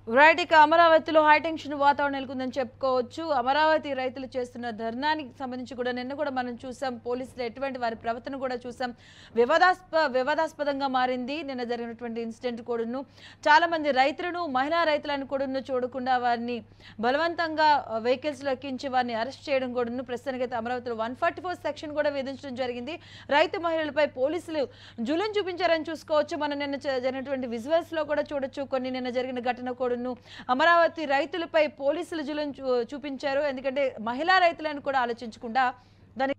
Right ఇక అమరావతిలో high tension వాతావరణం నెలకొందని చెప్పుకోవచ్చు అమరావతి రైతులు చేస్తున్న ధర్నానికి సంబంధించి కూడా నిన్న కూడా మనం చూసాం పోలీసులు ఎటువంటి వారి ప్రవర్తన కూడా చూసాం వివాదాస్ప వివాదాస్పదంగా మారింది నిన్న జరిగినటువంటి ఇన్సిడెంట్ కూడాను చాలా మంది రైతులను మహిళా రైతులను కూడాను చూడకుండా వారిని బలవంతంగా వెహికల్స్ లో ఎక్కించి వారిని అరెస్ట్ చేయడం కూడాను ప్రస్తుతానికైతే అమరావతిలో వన్ ఫార్టీ ఫోర్ సెక్షన్ కూడా విధించడం జరిగింది రైతు మహిళలపై పోలీసులు జులుం చూపించారని చూసుకోవచ్చు మనం నిన్న చ- జరిగినటువంటి విజువల్స్ లో కూడా చూడొచ్చు కొన్ని నిన్న జరిగిన ఘటన కూడాను అమరావతి రైతులపై పోలీసులు జులుం చూ- చూపించారు ఎందుకంటే మహిళా రైతులను కూడా ఆలోచించకుండా దాని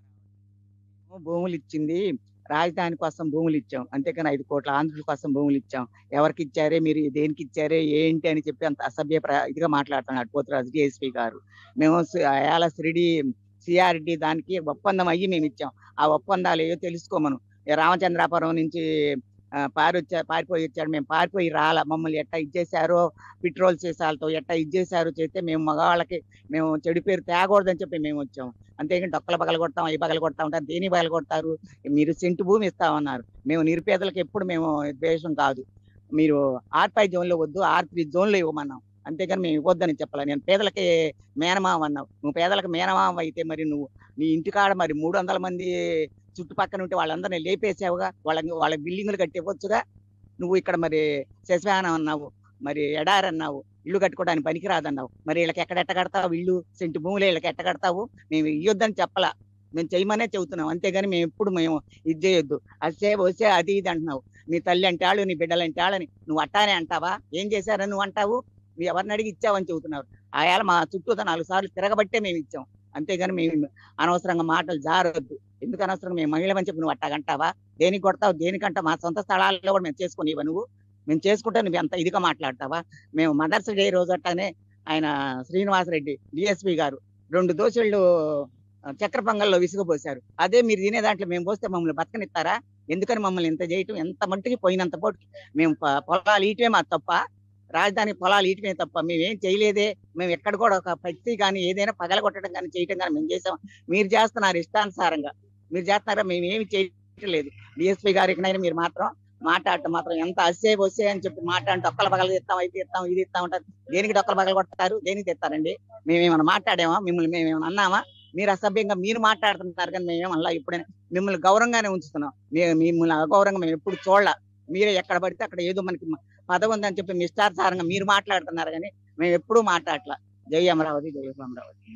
భూములు ఇచ్చింది రాజధాని కోసం భూములు ఇచ్చాం అంతేకాని ఐదు కోట్ల ఆంధ్రుల కోసం భూములు ఇచ్చాం ఎవరికి ఇచ్చారే మీరు దేనికి ఇచ్చారే ఏంటి అని చెప్పి అంత అసభ్య ప్ర- ఇదిగా మాట్లాడుతున్నాడు పోతురాజు డిఎస్పీ గారు మేము అయాల శ్రీడి సిఆర్డి దానికి ఒప్పందం అయ్యి మేము ఇచ్చాం ఆ ఒప్పందాలు ఏవో తెలుసుకోమను ఈ రామచంద్రాపురం నుంచి ఆ, పారి వచ్చా పారిపోయి వచ్చాడు మేము పారిపోయి రాల మమ్మల్ని ఎట్టా ఇచ్చేసారో పెట్రోల్ సీసాలతో ఎట్టా ఇచ్చేసారో చేస్తే మేము మగవాళ్ళకి మేము చెడు పేరు తేకూడదని చెప్పి మేము వచ్చాం అంతేగాని డొక్కలు పగల కొడతాం అవి పగల కొడతా ఉంటారు దేని పగల కొడతారు మీరు సెంటు భూమి ఇస్తామన్నారు మేము నిరుపేదలకు ఎప్పుడు మేము ద్వేషం కాదు మీరు ఆర్ ఫైవ్ జోన్లో వద్దు ఆర్ త్రీ జోన్లో ఇవ్వమన్నాం అంతేగాని మేము ఇవ్వద్దని చెప్పాలి నేను పేదలకి మేనమామ అన్నావు నువ్వు పేదలకు మేనమామ అయితే మరి నువ్వు నీ ఇంటికాడ మరి మూడు వందల మంది చుట్టుపక్కల ఉంటే వాళ్ళందరినీ లేపేసావుగా వాళ్ళకి వాళ్ళ బిల్డింగులు కట్టి ఇవ్వచ్చుగా నువ్వు ఇక్కడ మరి శశవానం అన్నావు మరి ఎడారి అన్నావు ఇల్లు కట్టుకోవడానికి పనికిరాదన్నావు మరి వీళ్ళకి ఎక్కడ ఎట్ట కడతావు ఇల్లు సెంటు భూములు వీళ్ళకి ఎట్ట కడతావు మేము ఇయ్యొద్దని చెప్పలా మేము చేయమనే చెబుతున్నాం అంతేగాని మేము ఎప్పుడు మేము ఇది చేయొద్దు అసే వసే అది ఇది అంటున్నావు నీ తల్లి అంటే ఆళ్ళు నీ బిడ్డలు అంటే వాళ్ళని నువ్వు అట్టానే అంటావా ఏం చేశారని నువ్వు అంటావు నువ్వు ఎవరిని అడిగి ఇచ్చావని చెబుతున్నారు ఆయాల మా చుట్టూ నాలుగు సార్లు తిరగబట్టే మేము ఇచ్చాం అంతేగాని మేము అనవసరంగా మాటలు జారొద్దు ఎందుకు అనవసరంగా మేము మహిళమని చెప్పి నువ్వు అట్టాగంటావా దేనికి కొడతావు దేనికంటా మా సొంత స్థలాల్లో కూడా మేము చేసుకుని ఇవ్వ నువ్వు మేము చేసుకుంటే నువ్వు ఎంత ఇదిగా మాట్లాడతావా మేము మదర్స్ డే రోజు అట్టానే ఆయన శ్రీనివాసరెడ్డి డిఎస్పి గారు రెండు దోశలు ఆ, చక్కెర పొంగల్లో విసుగుపోశారు అదే మీరు తినే దాంట్లో మేము పోస్తే మమ్మల్ని బతకనిస్తారా ఎందుకని మమ్మల్ని ఇంత చేయటం ఎంత మట్టుకి పోయినంత పోటీ మేము ప- పొలాలు ఈటమే మా తప్ప రాజధాని పొలాలు ఈటమే తప్ప మేము ఏం చేయలేదే మేము ఎక్కడ కూడా ఒక పత్తి కానీ ఏదైనా పగలగొట్టడం కానీ చేయటం కానీ మేము చేసాం మీరు చేస్తున్నారు ఇష్టానుసారంగా మీరు చేస్తున్నారా మేము ఏమి చేయట్లేదు డిఎస్పీ గారికి మీరు మాత్రం మాట్లాడటం మాత్రం ఎంత అస్సే వస్తే అని చెప్పి మాట్లాడి డొక్కల పగలు తెస్తాం అయితే ఇస్తాం ఇది ఇస్తాం ఉంటారు దేనికి డొక్కల పగలు కొడతారు దేనికి తెస్తారండి మేమేమైనా మాట్లాడామా మిమ్మల్ని మేమేమైనా అన్నామా మీరు అసభ్యంగా మీరు మాట్లాడుతున్నారు కానీ మేమేమన్నా ఇప్పుడైనా మిమ్మల్ని గౌరవంగానే ఉంచుతున్నాం మేము మిమ్మల్ని అగౌరవంగా మేము ఎప్పుడు చూడాల మీరే ఎక్కడ పడితే అక్కడ ఏదో మనకి పదవి ఉందని చెప్పి మీ ఇష్టానుసారంగా మీరు మాట్లాడుతున్నారు కానీ మేము ఎప్పుడూ మాట్లాడట్లా జై అమరావతి జై అమరావతి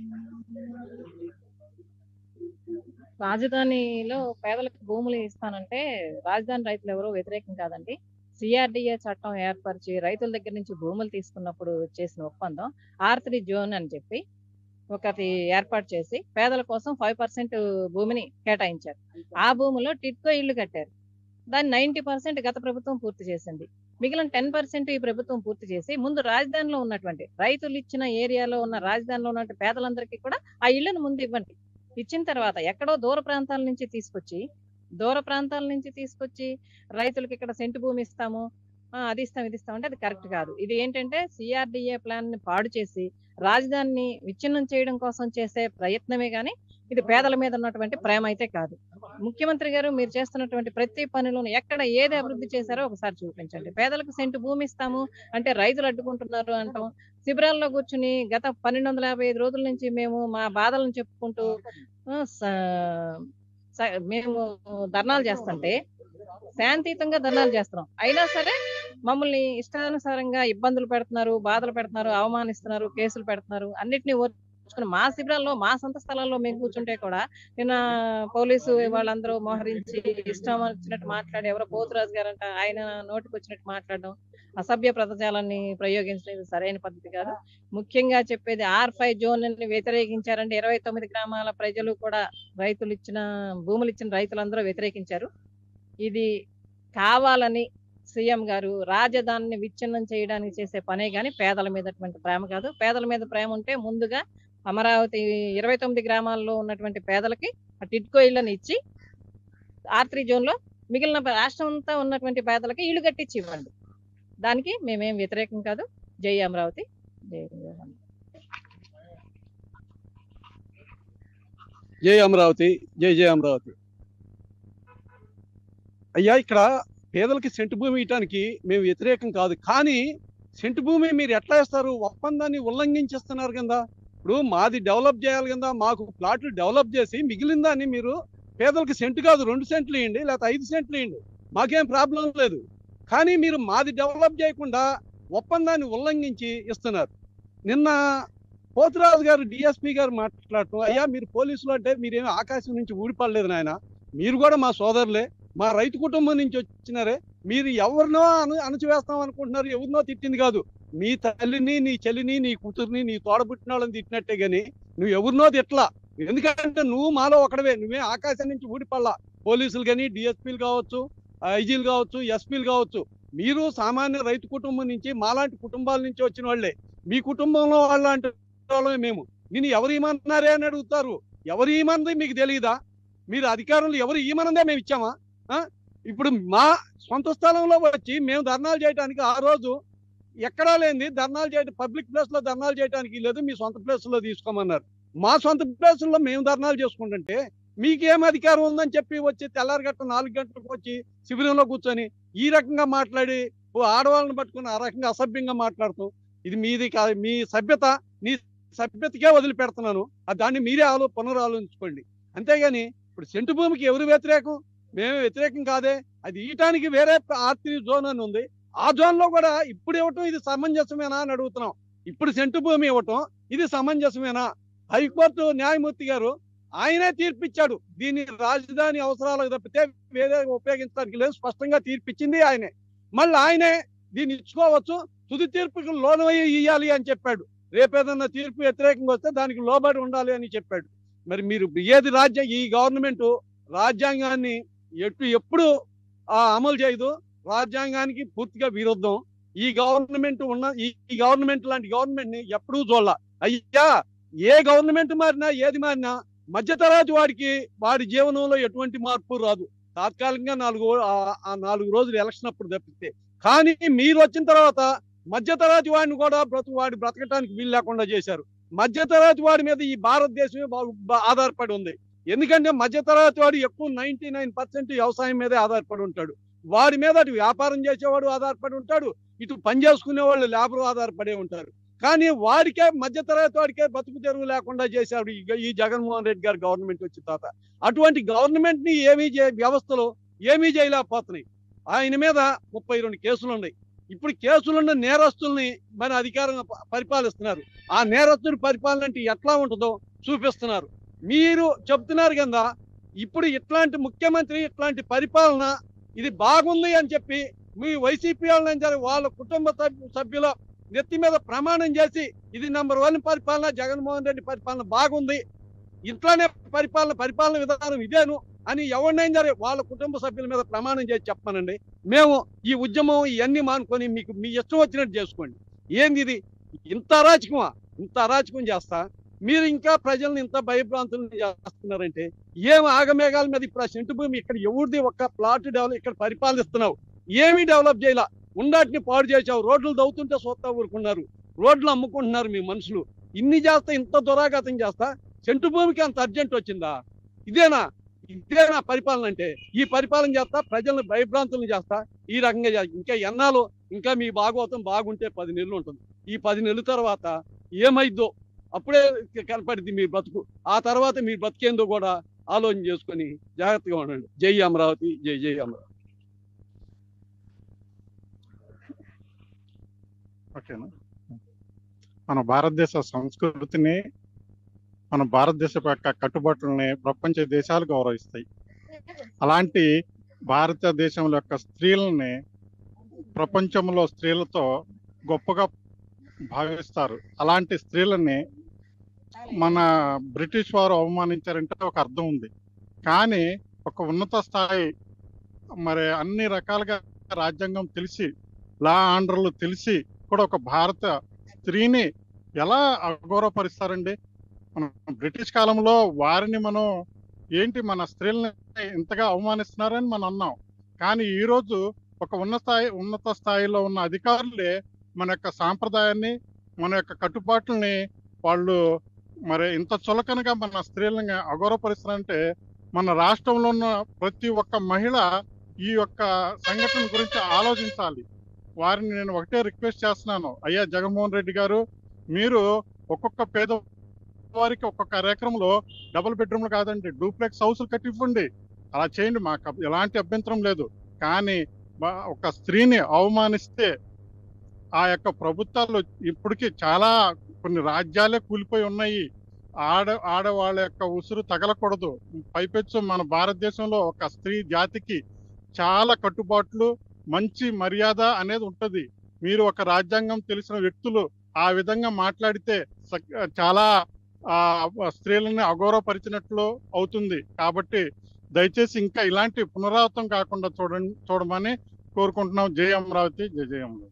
రాజధానిలో పేదలకు భూములు ఇస్తానంటే రాజధాని రైతులు ఎవరో వ్యతిరేకం కాదండి సిఆర్డిఏ చట్టం ఏర్పరిచి రైతుల దగ్గర నుంచి భూములు తీసుకున్నప్పుడు చేసిన ఒప్పందం ఆర్ త్రీ జోన్ అని చెప్పి ఒకటి ఏర్పాటు చేసి పేదల కోసం ఫైవ్ పర్సెంట్ భూమిని కేటాయించారు ఆ భూమిలో టిట్కో ఇల్లు కట్టారు దాన్ని నైన్టీ పర్సెంట్ గత ప్రభుత్వం పూర్తి చేసింది మిగిలిన టెన్ పర్సెంట్ ఈ ప్రభుత్వం పూర్తి చేసి ముందు రాజధానిలో ఉన్నటువంటి రైతులు ఇచ్చిన ఏరియాలో ఉన్న రాజధానిలో ఉన్నటువంటి పేదలందరికీ కూడా ఆ ఇళ్లను ముందు ఇవ్వండి ఇచ్చిన తర్వాత ఎక్కడో దూర ప్రాంతాల నుంచి తీసుకొచ్చి దూర ప్రాంతాల నుంచి తీసుకొచ్చి రైతులకి ఇక్కడ సెంటు భూమి ఇస్తాము ఆ, అది ఇస్తాం ఇది ఇస్తాం అంటే అది కరెక్ట్ కాదు ఇది ఏంటంటే సిఆర్డిఏ ప్లాన్ ని పాడు చేసి రాజధానిని విచ్ఛిన్నం చేయడం కోసం చేసే ప్రయత్నమే గాని ఇది పేదల మీద ఉన్నటువంటి ప్రేమ అయితే కాదు ముఖ్యమంత్రి గారు మీరు చేస్తున్నటువంటి ప్రతి పనిలోనూ ఎక్కడ ఏది అభివృద్ధి చేశారో ఒకసారి చూపించండి పేదలకు సెంటు భూమి ఇస్తాము అంటే రైతులు అడ్డుకుంటున్నారు అంటాం శిబిరాల్లో కూర్చుని గత పన్నెండు వందల యాభై ఐదు రోజుల నుంచి మేము మా బాధలను చెప్పుకుంటూ ఆ, స- స- మేము ధర్నాలు చేస్తుంటే శాంతియుతంగా ధర్నాలు చేస్తున్నాం అయినా సరే మమ్మల్ని ఇష్టానుసారంగా ఇబ్బందులు పెడుతున్నారు బాధలు పెడుతున్నారు అవమానిస్తున్నారు కేసులు పెడుతున్నారు అన్నిటిని ఓర్చుకుని మా శిబిరాల్లో మా సొంత స్థలాల్లో మేము కూర్చుంటే కూడా నిన్న పోలీసు వాళ్ళందరూ మోహరించి ఇష్టం వచ్చినట్టు మాట్లాడి ఎవరో పోతురాజు గారంట ఆయన నోటికి వచ్చినట్టు మాట్లాడడం అసభ్య పదజాలాన్ని ప్రయోగించలేదు సరైన పద్ధతి కాదు ముఖ్యంగా చెప్పేది ఆర్ ఫైవ్ జోన్ ని వ్యతిరేకించారంటే ఇరవై తొమ్మిది గ్రామాల ప్రజలు కూడా రైతులు ఇచ్చిన భూములు ఇచ్చిన రైతులందరూ వ్యతిరేకించారు ఇది కావాలని సీఎం గారు రాజధానిని విచ్ఛిన్నం చేయడానికి చేసే పనే గాని పేదల మీద ప్రేమ కాదు పేదల మీద ప్రేమ ఉంటే ముందుగా అమరావతి ఇరవై తొమ్మిది గ్రామాల్లో ఉన్నటువంటి పేదలకి ఆ టిట్కో ఇళ్ళని ఇచ్చి ఆర్ త్రీ జోన్ లో మిగిలిన రాష్ట్రం అంతా ఉన్నటువంటి పేదలకి ఇల్లు కట్టించి ఇవ్వండి దానికి మేమేం వ్యతిరేకం కాదు జై అమరావతి జై జగన్. జై అమరావతి జై జై అమరావతి అయ్యా ఇక్కడ పేదలకి సెంటు భూమి ఇవ్వటానికి మేము వ్యతిరేకం కాదు కానీ సెంటు భూమి మీరు ఎట్లా ఇస్తారు ఒప్పందాన్ని ఉల్లంఘించేస్తున్నారు కింద ఇప్పుడు మాది డెవలప్ చేయాలి కింద మాకు ప్లాట్లు డెవలప్ చేసి మిగిలిన దాన్ని మీరు పేదలకు సెంటు కాదు రెండు సెంట్లు ఇవ్వండి లేకపోతే ఐదు సెంట్లు ఇవ్వండి మాకేం ప్రాబ్లం లేదు కానీ మీరు మాది డెవలప్ చేయకుండా ఒప్పందాన్ని ఉల్లంఘించి ఇస్తున్నారు నిన్న పోతురాజు గారు డిఎస్పీ గారు మాట్లాడుతూ అయ్యా మీరు పోలీసులు అంటే మీరేమి ఆకాశం నుంచి ఊడిపడలేదు నాయన మీరు కూడా మా సోదరులే మా రైతు కుటుంబం నుంచి వచ్చినారే మీరు ఎవరినో అను అణచివేస్తాం అనుకుంటున్నారు ఎవరినో తిట్టింది కాదు మీ తల్లిని నీ చెల్లిని నీ కూతుర్ని నీ తోడబుట్టిన వాళ్ళని తిట్టినట్టే గాని నువ్వు ఎవరినో తిట్లా ఎందుకంటే నువ్వు మాలో ఒకడవే నువ్వే ఆకాశం నుంచి ఊడిపడలా పోలీసులు కానీ డిఎస్పీలు కావచ్చు ఐజీలు కావచ్చు ఎస్పీలు కావచ్చు మీరు సామాన్య రైతు కుటుంబం నుంచి మాలాంటి కుటుంబాల నుంచి వచ్చిన వాళ్ళే మీ కుటుంబంలో వాళ్ళంటి వాళ్ళమే మేము నేను ఎవరు ఇమ్మన్నారే అని అడుగుతారు ఎవరు ఇమ్మన్నది మీకు తెలియదా మీరు అధికారంలో ఎవరు ఇమ్మన్నదే మేము ఇచ్చామా ఆ? ఇప్పుడు మా సొంత స్థలంలో వచ్చి మేము ధర్నాలు చేయడానికి ఆ రోజు ఎక్కడా లేనిది ధర్నాలు చేయడం పబ్లిక్ ప్లేస్ లో ధర్నాలు చేయడానికి లేదు మీ సొంత ప్లేస్ లో తీసుకోమన్నారు మా సొంత ప్లేసుల్లో మేము ధర్నాలు చేసుకుంటుంటే మీకేం అధికారం ఉందని చెప్పి వచ్చి తెల్లారి గంట నాలుగు గంటలకు వచ్చి శిబిరంలో కూర్చొని ఈ రకంగా మాట్లాడి ఓ ఆడవాళ్ళని పట్టుకుని ఆ రకంగా అసభ్యంగా మాట్లాడుతూ ఇది మీది కాదు మీ సభ్యత నీ సభ్యతకే వదిలిపెడుతున్నాను ఆ దాన్ని మీరే ఆలో పునరాలోచించుకోండి అంతేగాని ఇప్పుడు సెంటు భూమికి ఎవరు వ్యతిరేకం మేమే వ్యతిరేకం కాదే అది ఇయటానికి వేరే ఆర్తి జోన్ అని ఉంది ఆ జోన్ లో కూడా ఇప్పుడు ఇవ్వటం ఇది సమంజసమేనా అని అడుగుతున్నాం ఇప్పుడు సెంటు భూమి ఇవ్వటం ఇది సమంజసమేనా హైకోర్టు న్యాయమూర్తి గారు ఆయనే తీర్పిచ్చాడు దీన్ని రాజధాని అవసరాలకు తప్పితే వేరే ఉపయోగించడానికి లేదు స్పష్టంగా తీర్పిచ్చింది ఆయనే మళ్ళీ ఆయనే దీన్ని ఇచ్చుకోవచ్చు తుది తీర్పుకి లోనయ్యి ఇయ్యాలి అని చెప్పాడు రేపేదన్నా తీర్పు వ్యతిరేకంగా వస్తే దానికి లోబడి ఉండాలి అని చెప్పాడు మరి మీరు ఏది రాజ్యం ఈ గవర్నమెంట్ రాజ్యాంగాన్ని ఎటు ఎప్పుడు ఆ, అమలు చేయదు రాజ్యాంగానికి పూర్తిగా విరుద్ధం ఈ గవర్నమెంట్ ఉన్న ఈ ఈ గవర్నమెంట్ లాంటి గవర్నమెంట్ ని ఎప్పుడూ చూడాల అయ్యా ఏ గవర్నమెంట్ మారినా ఏది మారినా మధ్యతరగతి వాడికి వాడి జీవనంలో ఎటువంటి మార్పు రాదు తాత్కాలికంగా నాలుగు ఆ- ఆ నాలుగు రోజులు ఎలక్షన్ అప్పుడు తప్పితే కానీ మీరు వచ్చిన తర్వాత మధ్యతరగతి వాడిని కూడా బ్రతు వాడి బ్రతకటానికి వీలు లేకుండా చేశారు మధ్యతరగతి వాడి మీద ఈ భారతదేశమే బాగు- బా- ఆధారపడి ఉంది ఎందుకంటే మధ్యతరగతి వాడు ఎక్కువ నైన్టీ నైన్ పర్సెంట్ వ్యవసాయం మీదే ఆధారపడి ఉంటాడు వాడి మీద అటు వ్యాపారం చేసేవాడు ఆధారపడి ఉంటాడు ఇటు పని చేసుకునే వాళ్ళు లేబర్ ఆధారపడే ఉంటారు కానీ వాడికే మధ్యతరగతి వాడికే బతుకు తెరువు లేకుండా చేశాడు ఈ ఈ జగన్మోహన్ రెడ్డి గారు గవర్నమెంట్ వచ్చిన తర్వాత అటువంటి గవర్నమెంట్ ని ఏమీ చే వ్యవస్థలో ఏమీ చేయలేకపోతున్నాయి ఆయన మీద ముప్పై రెండు కేసులు ఉన్నాయి ఇప్పుడు కేసులున్న నేరస్తుల్ని మన అధికారంగా ప- పరిపాలిస్తున్నారు ఆ నేరస్తుడి పరిపాలన అంటే ఎట్లా ఉంటుందో చూపిస్తున్నారు మీరు చెప్తున్నారు కదా ఇప్పుడు ఇట్లాంటి ముఖ్యమంత్రి ఇట్లాంటి పరిపాలన ఇది బాగుంది అని చెప్పి మీ వైసీపీ వాళ్ళని సరే వాళ్ళ కుటుంబ సభ్యు- సభ్యుల నెత్తి మీద ప్రమాణం చేసి ఇది నెంబర్ వన్ పరిపాలన జగన్మోహన్ రెడ్డి పరిపాలన బాగుంది ఇట్లానే పరిపాలన పరిపాలన విధానం ఇదేను అని ఎవరినైనా సరే వాళ్ళ కుటుంబ సభ్యుల మీద ప్రమాణం చేసి చెప్పానండి మేము ఈ ఉద్యమం ఇవన్నీ మానుకొని మీకు మీ ఇష్టం వచ్చినట్టు చేసుకోండి ఏంది ఇది ఇంత అరాచకమా ఇంత అరాచకం చేస్తా మీరు ఇంకా ప్రజల్ని ఇంత భయభ్రాంతులను చేస్తున్నారంటే ఏం ఆగమేఘాల మీద ఇప్పుడు ఆ సెంటు భూమి ఇక్కడ ఎవరిది ఒక్క ప్లాట్ డెవలప్ ఇక్కడ పరిపాలిస్తున్నావు ఏమీ డెవలప్ చేయాల ఉండాటిని పాడు చేసావు రోడ్లు దవ్వుతుంటే సొత్తా ఊరుకున్నారు రోడ్లు అమ్ముకుంటున్నారు మీ మనుషులు ఇన్ని చేస్తా ఇంత దురాఘాతం చేస్తా సెంటు భూమికి అంత అర్జెంట్ వచ్చిందా ఇదేనా ఇదేనా పరిపాలన అంటే ఈ పరిపాలన చేస్తా ప్రజల్ని భయభ్రాంతులను చేస్తా ఈ రకంగా చేస్తా. ఇంకా ఎన్నాళ్ళు ఇంకా మీ భాగవతం బాగుంటే పది నెలలు ఉంటుంది ఈ పది నెలల తర్వాత ఏమైద్దో అప్పుడే కనపడింది మీ బ్రతుకు ఆ తర్వాత మీ బ్రతికేందో కూడా ఆలోచన చేసుకొని జాగ్రత్తగా ఉండండి జై అమరావతి జై జై అమరావతి ఓకేనా మన భారతదేశ సంస్కృతిని మన భారతదేశ యొక్క కట్టుబాట్లని ప్రపంచ దేశాలు గౌరవిస్తాయి అలాంటి భారతదేశంలో యొక్క స్త్రీలని ప్రపంచంలో స్త్రీలతో గొప్పగా భావిస్తారు అలాంటి స్త్రీలని మన బ్రిటిష్ వారు అవమానించారంటే ఒక అర్థం ఉంది కానీ ఒక ఉన్నత స్థాయి మరి అన్ని రకాలుగా రాజ్యాంగం తెలిసి లా ఆంధ్రలు తెలిసి కూడా ఒక భారత స్త్రీని ఎలా అగౌరవపరుస్తారండి మనం బ్రిటిష్ కాలంలో వారిని మనం ఏంటి మన స్త్రీలని ఇంతగా అవమానిస్తున్నారని మనం అన్నాం కానీ ఈ రోజు ఒక ఉన్నత స్థాయి ఉన్నత స్థాయిలో ఉన్న అధికారులే మన యొక్క సాంప్రదాయాన్ని మన యొక్క కట్టుబాట్లని వాళ్ళు మరి ఇంత చులకనగా మన స్త్రీలని అగౌరవపరుస్తారంటే మన రాష్ట్రంలో ఉన్న ప్రతి ఒక్క మహిళ ఈ యొక్క సంఘటన గురించి ఆలోచించాలి వారిని నేను ఒకటే రిక్వెస్ట్ చేస్తున్నాను అయ్యా జగన్మోహన్ రెడ్డి గారు మీరు ఒక్కొక్క పేద వారికి ఒక్కొక్క ఎకరంలో డబుల్ బెడ్రూమ్లు కాదండి డూప్లెక్స్ హౌస్లు కట్టి ఇవ్వండి అలా చేయండి మాకు అబ్- ఎలాంటి అభ్యంతరం లేదు కానీ మా- ఒక స్త్రీని అవమానిస్తే ఆ యొక్క ప్రభుత్వాలు ఇప్పటికీ చాలా కొన్ని రాజ్యాలే కూలిపోయి ఉన్నాయి ఆడ ఆడవాళ్ళ యొక్క ఉసురు తగలకూడదు పైపెచ్చు మన భారతదేశంలో ఒక స్త్రీ జాతికి చాలా కట్టుబాట్లు మంచి మర్యాద అనేది ఉంటది మీరు ఒక రాజ్యాంగం తెలిసిన వ్యక్తులు ఆ విధంగా మాట్లాడితే సక్- చాలా ఆ స్త్రీలని అగౌరవపరిచినట్లు అవుతుంది కాబట్టి దయచేసి ఇంకా ఇలాంటి పునరావృతం కాకుండా చూడండి చూడమని కోరుకుంటున్నాం జై అమరావతి జై జై అమరావతి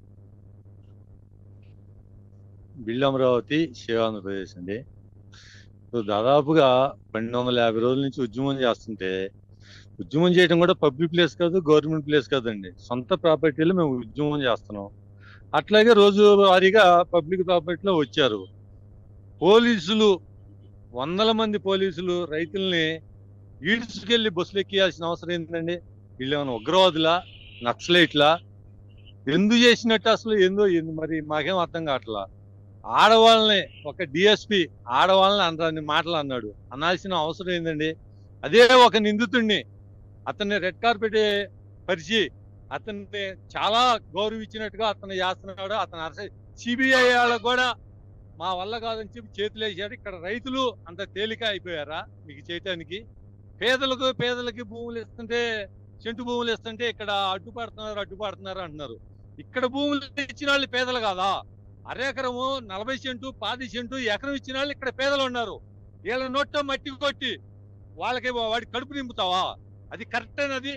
బిల్లు అమరావతి శివ ఆంధ్రప్రదేశ్ అండి సో దాదాపుగా పన్నెండు వందల యాభై రోజుల నుంచి ఉద్యమం చేస్తుంటే ఉద్యమం చేయడం కూడా పబ్లిక్ ప్లేస్ కాదు గవర్నమెంట్ ప్లేస్ కాదండి సొంత ప్రాపర్టీలో మేము ఉద్యమం చేస్తున్నాం అట్లాగే రోజు వారీగా పబ్లిక్ ప్రాపర్టీలో వచ్చారు పోలీసులు వందల మంది పోలీసులు రైతుల్ని ఈడ్చుకెళ్లి బస్సులు ఎక్కియాల్సిన అవసరం ఏంటండి వీళ్ళు ఏమైనా ఉగ్రవాదులా నక్సలైట్లా ఎందుకు చేసినట్టు అసలు ఏందో ఎందు- మరి మాకేం అర్థం కావట్లా ఆడవాళ్ళని ఒక డిఎస్పి ఆడవాళ్ళని అన్ని మాటలు అన్నాడు అనాల్సిన అవసరం ఏందండి అదే ఒక నిందితుడిని అతన్ని రెడ్ కార్పెట్ పరిచి అతన్ని చాలా గౌరవించినట్టుగా అతను చేస్తున్నాడు అతను అరెస్ట్ సిబిఐ వాళ్ళకు కూడా మా వల్ల కాదని చెప్పి చేతులు వేసాడు ఇక్కడ రైతులు అంత తేలిక అయిపోయారా మీకు చేయటానికి పేదలకు పేదలకి భూములు ఇస్తుంటే చెంటు భూములు ఇస్తుంటే ఇక్కడ అడ్డుపడుతున్నారు అడ్డుపడుతున్నారు అంటున్నారు ఇక్కడ భూములు ఇచ్చిన వాళ్ళు పేదలు కాదా అరెకరము నలభై సెంటు పాతి సెంటు ఎకరం ఇచ్చిన వాళ్ళు ఇక్కడ పేదలు ఉన్నారు వీళ్ళ నోట్లో మట్టి కొట్టి వాళ్ళకి వాడి కడుపు నింపుతావా అది కరెక్ట్ అది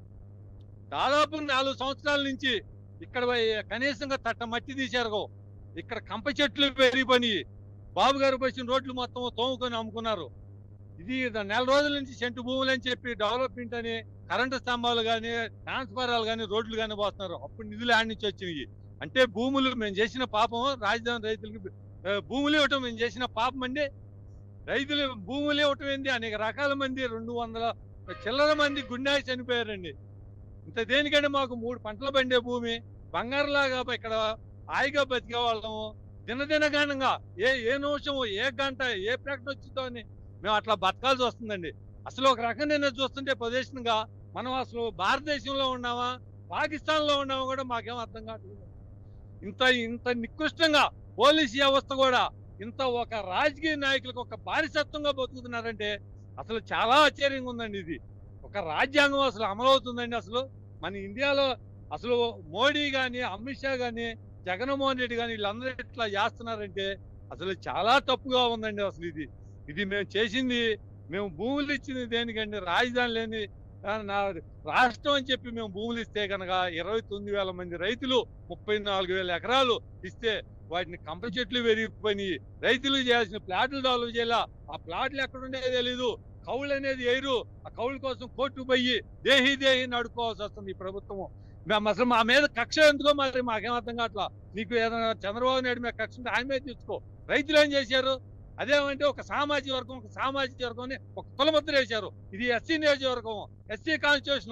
దాదాపు నాలుగు సంవత్సరాల నుంచి ఇక్కడ వై- కనీసంగా తట్ట మట్టి తీశారు ఇక్కడ కంప చెట్లు పెరిగిపోయి బాబు గారు వచ్చిన రోడ్లు మొత్తం తోముకొని అమ్ముకున్నారు ఇది నెల రోజుల నుంచి సెంటు భూములు అని చెప్పి డెవలప్మెంట్ అని కరెంటు స్తంభాలు కానీ ట్రాన్స్ఫారాలు కానీ రోడ్లు కానీ పోతున్నారు అప్పుడు నిధులు ఆడి నుంచి వచ్చినాయి అంటే భూములు మేము చేసిన పాపం రాజధాని రైతులకి ఆ, భూములు ఇవ్వటం మేము చేసిన పాపం అండి రైతులు భూములు ఇవ్వటం ఏంది అనేక రకాల మంది రెండు వందల చిల్లర మంది గుండె చనిపోయారండి ఇంత దేనికంటే మాకు మూడు పంటలు పండే భూమి బంగారులాగా ఇక్కడ హాయిగా బతికే వాళ్ళము దినదినగానంగా ఏ ఏ నిమిషము ఏ గంట ఏ ప్రకటన వచ్చిందో అని మేము అట్లా బతకాల్సి వస్తుందండి అసలు ఒక రకం నేను చూస్తుంటే పొజిషన్గా మనం అసలు భారతదేశంలో ఉన్నామా పాకిస్తాన్ లో ఉన్నామా కూడా మాకేం అర్థం కావట్లేదు ఇంత ఇంత నికృష్టంగా పోలీస్ వ్యవస్థ కూడా ఇంత ఒక రాజకీయ నాయకులకు ఒక బానిసత్వంగా బతుకుతున్నారంటే అసలు చాలా ఆశ్చర్యంగా ఉందండి ఇది ఒక రాజ్యాంగం అసలు అమలవుతుందండి అసలు మన ఇండియాలో అసలు మోడీ గాని అమిత్ షా గాని జగన్మోహన్ రెడ్డి గాని వీళ్ళందరూ ఇట్లా చేస్తున్నారంటే అసలు చాలా తప్పుగా ఉందండి అసలు ఇది ఇది మేము చేసింది మేము భూములు ఇచ్చింది దేనికండి రాజధాని లేని ఆ, నా రాష్ట్రం అని చెప్పి మేము భూములు ఇస్తే కనుక ఇరవై తొమ్మిది వేల మంది రైతులు ముప్పై నాలుగు వేల ఎకరాలు ఇస్తే వాటిని కంప చెట్లు పెరిగిపోయి రైతులు చేయాల్సిన ప్లాట్లు డెవలప్ చేయాల ఆ ప్లాట్లు ఎక్కడుండే తెలీదు కౌలు అనేది ఎయిరు ఆ కౌలు కోసం కోర్టు పోయి దేహి దేహి నడుకోవాల్సి వస్తుంది ఈ ప్రభుత్వము మేము అసలు మా మీద కక్ష ఎందుకో మరి మాకేం అర్థం కావట్లా నీకు ఏదైనా చంద్రబాబు నాయుడు మీద కక్ష ఉంటే ఆయన మీద తీసుకో రైతులు ఏం చేశారు అదేమంటే ఒక సామాజిక వర్గం ఒక సామాజిక వర్గం అని ఒక కులముద్ర వేశారు ఇది ఎస్సీ నియోజకవర్గం ఎస్సీ కాన్స్టిట్యూషన్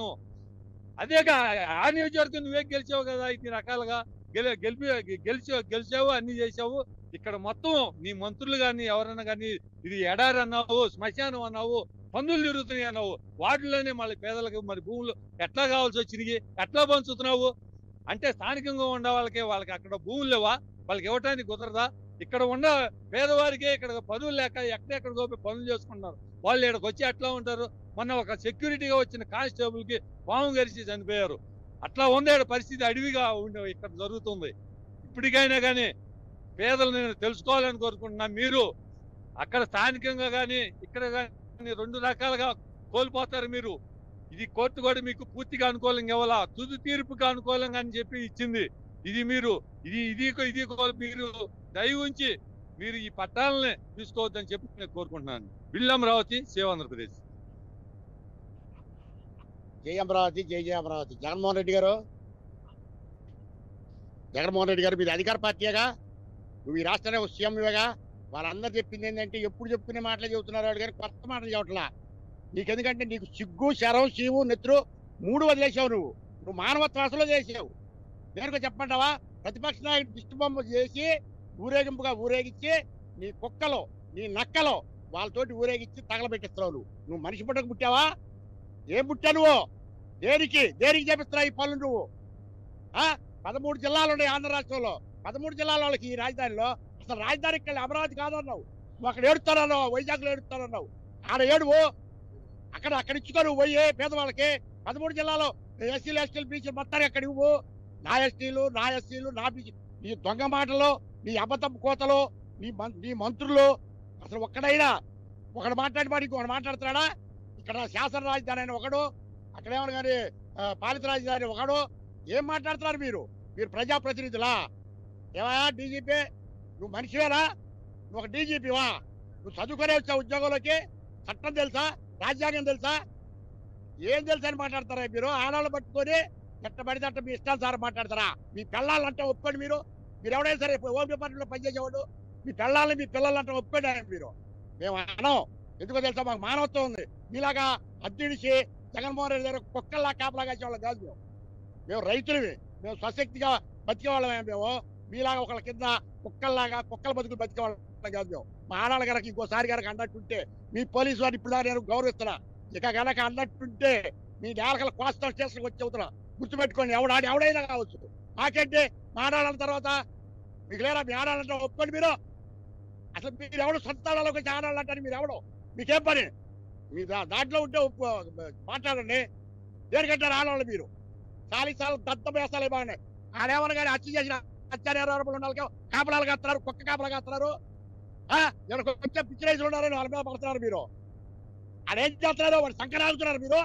అదేగా ఆ నియోజకవర్గం నువ్వే గెలిచావు కదా ఇన్ని రకాలుగా గెలి గెలిపి గెలిచి గెలిచావు అన్ని చేసావు ఇక్కడ మొత్తం నీ మంత్రులు కానీ ఎవరైనా కానీ ఇది ఎడారి అన్నావు శ్మశానం అన్నావు పందులు తిరుగుతున్నాయి అన్నావు వాటిలోనే మళ్ళీ పేదలకు మరి భూములు ఎట్లా కావాల్సి వచ్చినాయి ఎట్లా పంచుతున్నావు అంటే స్థానికంగా ఉండే వాళ్ళకి వాళ్ళకి అక్కడ భూములు లేవా వాళ్ళకి ఇవ్వటానికి కుదరదా ఇక్కడ ఉన్న పేదవారికే ఇక్కడ పనులు లేక ఎక్కడెక్కడికో పోయి పనులు చేసుకుంటున్నారు వాళ్ళు ఇక్కడికి వచ్చి ఎట్లా ఉంటారు మొన్న ఒక సెక్యూరిటీగా వచ్చిన కానిస్టేబుల్ కి పాము గరిచి చనిపోయారు అట్లా ఉంది ఈడ పరిస్థితి అడవిగా ఉండే ఇక్కడ జరుగుతుంది ఇప్పటికైనా కానీ పేదలు నేను తెలుసుకోవాలని కోరుకుంటున్నా మీరు అక్కడ స్థానికంగా కానీ ఇక్కడ కానీ రెండు రకాలుగా కోల్పోతారు మీరు ఇది కోర్టు కూడా మీకు పూర్తిగా అనుకూలంగా ఇవ్వాలా తుది తీర్పుకి అనుకూలంగా అని చెప్పి ఇచ్చింది ఇది మీరు ఇది ఇది ఇది మీరు దయ ఉంచి మీరు ఈ పట్టాలని తీసుకోవద్దని చెప్పి నేను కోరుకుంటున్నాను బిల్లు అమరావతి సేవ ఆంధ్రప్రదేశ్ జై అమరావతి జై జై అమరావతి జగన్మోహన్ రెడ్డి గారు జగన్మోహన్ రెడ్డి గారు మీది అధికార పార్టీగా నువ్వు ఈ రాష్ట్రంలో సీఎంగా వాళ్ళందరూ చెప్పింది ఏంటంటే ఎప్పుడు చెప్పుకునే మాటలు చెబుతున్నారు వాళ్ళు కానీ కొత్త మాటలు చెప్పట్లా నీకు ఎందుకంటే నీకు సిగ్గు శరం శివు నెత్తురు మూడు వదిలేసావు నువ్వు నువ్వు మానవత్వ అసలు చేసావు దేనికో చెప్పమంటావా ప్రతిపక్ష నాయకుడు దిష్టిబొమ్మ చేసి ఊరేగింపుగా ఊరేగించి నీ కుక్కలో నీ నక్కలో వాళ్ళతోటి ఊరేగించి తగలబెట్టిస్తున్నావు నువ్వు నువ్వు మనిషి పుట్టకు పుట్టావా ఏం పుట్టా నువ్వు దేనికి దేనికి చేపిస్తున్నావు ఈ పనులు నువ్వు ఆ పదమూడు జిల్లాలు ఉన్నాయి ఆంధ్ర రాష్ట్రంలో పదమూడు జిల్లాల వాళ్ళకి ఈ రాజధానిలో అసలు రాజధానికి వెళ్ళి అమరావతి కాదన్నావు నువ్వు అక్కడ ఏడుస్తానన్నావు వైజాగ్లో ఏడుస్తానన్నావు ఆడ ఏడువు అక్కడ అక్కడ ఇచ్చుకొని పోయి పేదవాళ్ళకి పదమూడు జిల్లాలో ఎస్సీలు ఎస్టీలు బీసీలు మొత్తానికి అక్కడ ఇవ్వు నా ఎస్టీలు నా ఎస్సీలు నా బీసీ నీ దొంగ మాటలు నీ అబద్ధం కోతలు నీ మం- నీ మంత్రులు అసలు ఒక్కడైనా ఒకడు మాట్లాడి మరి ఇంకొకడు మాట్లాడుతున్నాడా ఇక్కడ శాసన రాజధాని అని ఒకడు అక్కడేమో కానీ ఆ, పాలిత రాజధాని ఒకడు ఏం మాట్లాడుతున్నారు మీరు మీరు ప్రజాప్రతినిధులా ఏమయ్యా డీజీపీ నువ్వు మనిషివేనా నువ్వు ఒక డీజీపీవా నువ్వు చదువుకునే వచ్చావు ఉద్యోగంలోకి చట్టం తెలుసా రాజ్యాంగం తెలుసా ఏం తెలుసా అని మాట్లాడతారా మీరు ఆడవాళ్ళు పట్టుకొని ఎట్ట పడితే అట్ట మీ ఇష్టానుసారం మాట్లాడతారా మీ పిల్లలంటే ఒప్పుకోండి మీరు మీరు ఎవడైనా సరే హోమ్ డిపార్ట్మెంట్లో పనిచేసేవాడు మీ పిల్లల్ని మీ పిల్లలంటే ఒప్పుకోండి ఆయన మీరు మేము అనం ఎందుకో తెలుసా మాకు మానవత్వం ఉంది మీలాగా అద్దెడిచి జగన్మోహన్ రెడ్డి దగ్గర కుక్కల్లా కాపలాగా వాళ్ళం కాదు మేము మేము రైతులవి మేము స్వశక్తిగా బతికే వాళ్ళమే మేము మీలాగా ఒకళ్ళ కింద కుక్కల్లాగా కుక్కల బతుకులు బతికే వాళ్ళం కాదు మేము మా ఆడాళ్ళ గనక ఇంకోసారి గనక అన్నట్టుంటే మీ పోలీసు వారిని ఇప్పుడు నేను గౌరవిస్తున్నా ఇక గనక అన్నట్టుంటే మీ నేలకల కోస్టల్ స్టేషన్కి వచ్చి అవుతున్నా గుర్తుపెట్టుకోండి ఎవడాడి ఎవడైనా కావచ్చు మాకేంటి మా ఆడాళ్ళ తర్వాత మీకు లేరా మీ ఆడాలంటే ఒప్పుకోండి మీరు అసలు మీరు ఎవడు సొంతాలలోకి వచ్చి ఆడాలంటారు మీరు ఎవడు మీకేం పని మీ దా- దాంట్లో ఉంటే ఒప్పుకో మాట్లాడండి దేనికంటారు ఆడవాళ్ళు మీరు చాలీ సార్లు దత్త వేసాలే బాగున్నాయి ఆడేమన్నా కానీ హత్య చేసిన హత్యారు ఆరోపణలు ఉండాలి కాపలాలు కాస్తున్నారు కుక్క కాపలా కాస్తున్నారు ఆ, ఎవరు కొంచెం పిచ్చిరేజులు ఉన్నారని వాళ్ళ మీద పడుతున్నారు మీరు అదేం చేస్తున్నారు వాడు సంకరాగుతున్నారు మీరు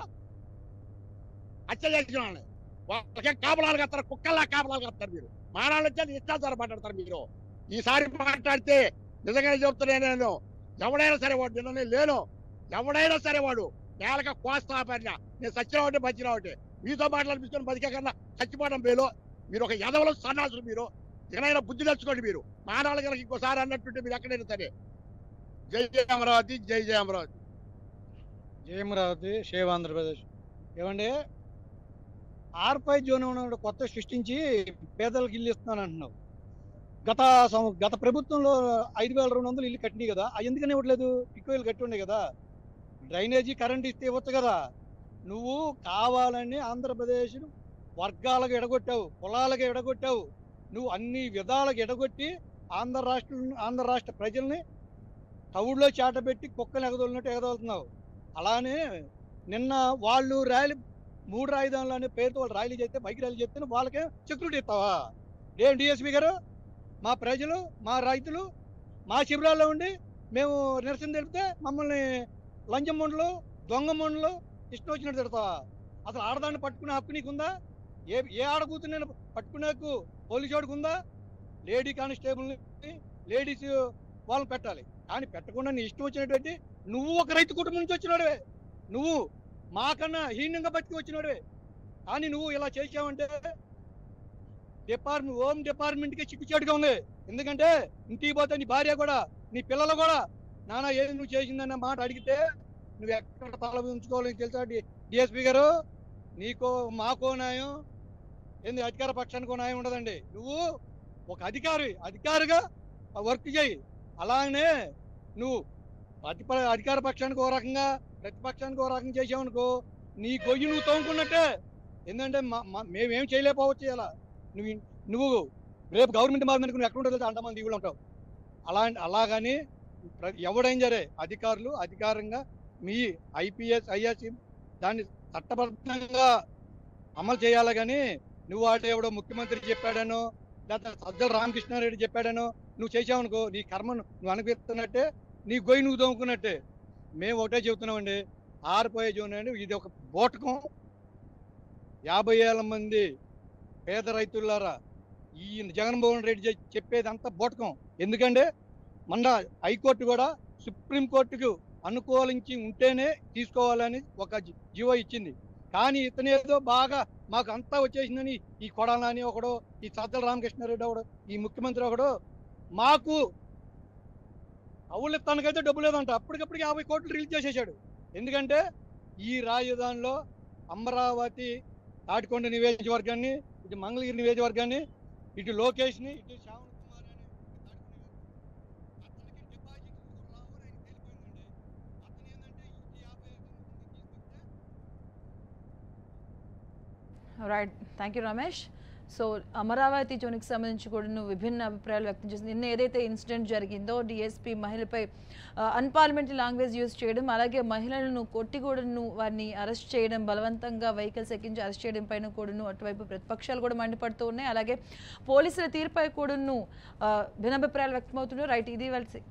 హత్య చేసిన వాళ్ళని వాళ్ళకేం కాపలాలు కత్తారు కుక్కల్లా కాపలాలు కత్తారు మీరు మానాళ్ళు వచ్చి ఇష్టాచారం మాట్లాడతారు మీరు ఈసారి మాట్లాడితే నిజంగానే చెప్తున్నాను నేను ఎవడైనా సరే వాడు నిన్న లేను ఎవడైనా సరే వాడు నేలక కోస్తా పడిన నేను సచ్చిన ఒకటి బచ్చిన ఒకటి మీతో మాట్లాడిపించుకొని బతికే కన్నా చచ్చిపోవడం మేలు మీరు ఒక యదవలు సన్నాసులు మీరు ఇకనైనా బుద్ధి తెచ్చుకోండి మీరు మానాళ్ళు కనుక ఇంకోసారి అన్నట్టుంటే మీరు ఎక్కడైనా సరే జై జై అమరావతి జై జై అమరావతి జయమరావతి షేవ్ ఆంధ్రప్రదేశ్ ఏమండి ఆర్పై జోన్ ఉన్న కొత్త సృష్టించి పేదలకు ఇల్లు ఇస్తున్నాను అంటున్నావు గత సం- గత ప్రభుత్వంలో ఐదు వేల రెండు వందలు ఇల్లు కట్టినాయి కదా అవి ఎందుకని ఇవ్వట్లేదు ఎక్కువ ఇల్లు కట్టి ఉండే కదా డ్రైనేజీ కరెంట్ ఇస్తే ఇవ్వచ్చు కదా నువ్వు కావాలని ఆంధ్రప్రదేశ్ వర్గాలకు ఎడగొట్టావు కులాలకు ఎడగొట్టావు నువ్వు అన్ని విధాలకు ఎడగొట్టి ఆంధ్ర రాష్ట్రం ఆంధ్ర రాష్ట్ర ప్రజల్ని తవుడులో చాటబెట్టి కుక్కలు ఎగదోలినట్టు ఎగదోలుతున్నావు అలానే నిన్న వాళ్ళు ర్యాలీ మూడు రాజధానులు అనే పేరుతో వాళ్ళు ర్యాలీ చేస్తే బైక్ ర్యాలీ చేస్తే వాళ్ళకే సెక్యూరిటీ ఇస్తావా ఏం డిఎస్పీ గారు మా ప్రజలు మా రైతులు మా శిబిరాల్లో ఉండి మేము నిరసన తెలిపితే మమ్మల్ని లంచం మండలు దొంగ మండలు ఇష్టం వచ్చినట్టు తిడతావా అసలు ఆడదాన్ని పట్టుకునే హక్కు నీకుందా ఏ ఏ ఆడ కూతురు పట్టుకునే హక్కు పోలీసు వాడికి ఉందా లేడీ కానిస్టేబుల్ని లేడీస్ వాళ్ళని పెట్టాలి కానీ పెట్టకుండా నీ ఇష్టం వచ్చినటువంటి నువ్వు ఒక రైతు కుటుంబం నుంచి వచ్చినాడువే నువ్వు మాకన్నా హీనంగా బతికి వచ్చినాడువే కానీ నువ్వు ఇలా చేసావంటే డిపార్ట్మెంట్ హోమ్ డిపార్ట్మెంట్కి చిక్కుచాటుగా ఉంది ఎందుకంటే ఇంటికి పోతే నీ భార్య కూడా నీ పిల్లలు కూడా నాన్న ఏది నువ్వు చేసిందన్న మాట అడిగితే నువ్వు ఎక్కడ తల ఉంచుకోవాలని తెలుసా డిఎస్పీ గారు నీకో మాకో న్యాయం ఏంది అధికార పక్షానికో న్యాయం ఉండదండి నువ్వు ఒక అధికారి అధికారిగా వర్క్ చేయి అలాగనే నువ్వు అధిప అధికార పక్షానికి ఓ రకంగా ప్రతిపక్షానికి ఓ రకంగా చేసావనుకో నీ గొయ్యి నువ్వు తోముకున్నట్టే ఎందుకంటే మా- మా- మేమేం చేయలేకపోవచ్చు ఇలా నువ్వు ఇన్- నువ్వు రేపు గవర్నమెంట్ మారినందుకు నువ్వు ఎక్కడ ఉండదు అంతమంది ఇవ్వలు ఉంటావు అలా అలాగని ప్ర- ఎవడైనా సరే అధికారులు అధికారంగా మీ ఐపీఎస్ ఐఎస్ దాన్ని చట్టబద్ధంగా అమలు చేయాలి కానీ నువ్వు వాటి ఎవడో ముఖ్యమంత్రి చెప్పాడనో లేకపోతే సజ్జల రామకృష్ణారెడ్డి చెప్పాడనో నువ్వు చేసావనుకో నీ కర్మను నువ్వు అనుభవిస్తున్నట్టే నీ గొయ్యి నువ్వు తోముకున్నట్టే మేము ఒకటే చెబుతున్నామండి ఆరిపోయే జోన్ అండి ఇది ఒక బోటకం యాభై ఏళ్ళ మంది పేద రైతులారా ఈ జగన్మోహన్ రెడ్డి చె- చెప్పేది అంతా బోటకం ఎందుకంటే మొన్న హైకోర్టు కూడా సుప్రీంకోర్టుకు అనుకూలించి ఉంటేనే తీసుకోవాలని ఒక జి- జీవో ఇచ్చింది కానీ ఇతనేదో బాగా మాకు అంతా వచ్చేసిందని ఈ కొడాలని ఒకడు ఈ సజ్జల రామకృష్ణారెడ్డి ఒకడు ఈ ముఖ్యమంత్రి ఒకడు మాకు అవులు తనకైతే డబ్బు లేదంట అప్పటికప్పుడు యాభై కోట్లు రిలీజ్ చేసేసాడు ఎందుకంటే ఈ రాజధానిలో అమరావతి తాటికొండ నియోజకవర్గాన్ని ఇటు మంగళగిరి నియోజకవర్గాన్ని ఇటు లోకేష్ని ఇటు శ్రావణ్ కుమార్ అని అతనికి డిపాజిట్ రావు అని ఆయనకి తెలిపోయిందండి అతను ఏంటంటే ఇంటి యాభై ఐదు తీసుకొస్తే right thank you Ramesh so Amaravati జోన్కి సంబంధించి కూడా నువ్వు విభిన్న అభిప్రాయాలు వ్యక్తం చేసింది నిన్న ఏదైతే ఇన్సిడెంట్ జరిగిందో డిఎస్పీ మహిళపై అన్పార్లమెంటరీ లాంగ్వేజ్ యూజ్ చేయడం అలాగే మహిళలను కొట్టి కూడాను వారిని అరెస్ట్ చేయడం బలవంతంగా వెహికల్స్ ఎక్కించి అరెస్ట్ చేయడం పైన కూడాను అటువైపు ప్రతిపక్షాలు కూడా మండిపడుతూ ఉన్నాయి అలాగే పోలీసుల తీరుపై కూడాను ఆ, భిన్నాభిప్రాయాలు వ్యక్తమవుతున్నాయి రైట్ ఇది వాళ్ళ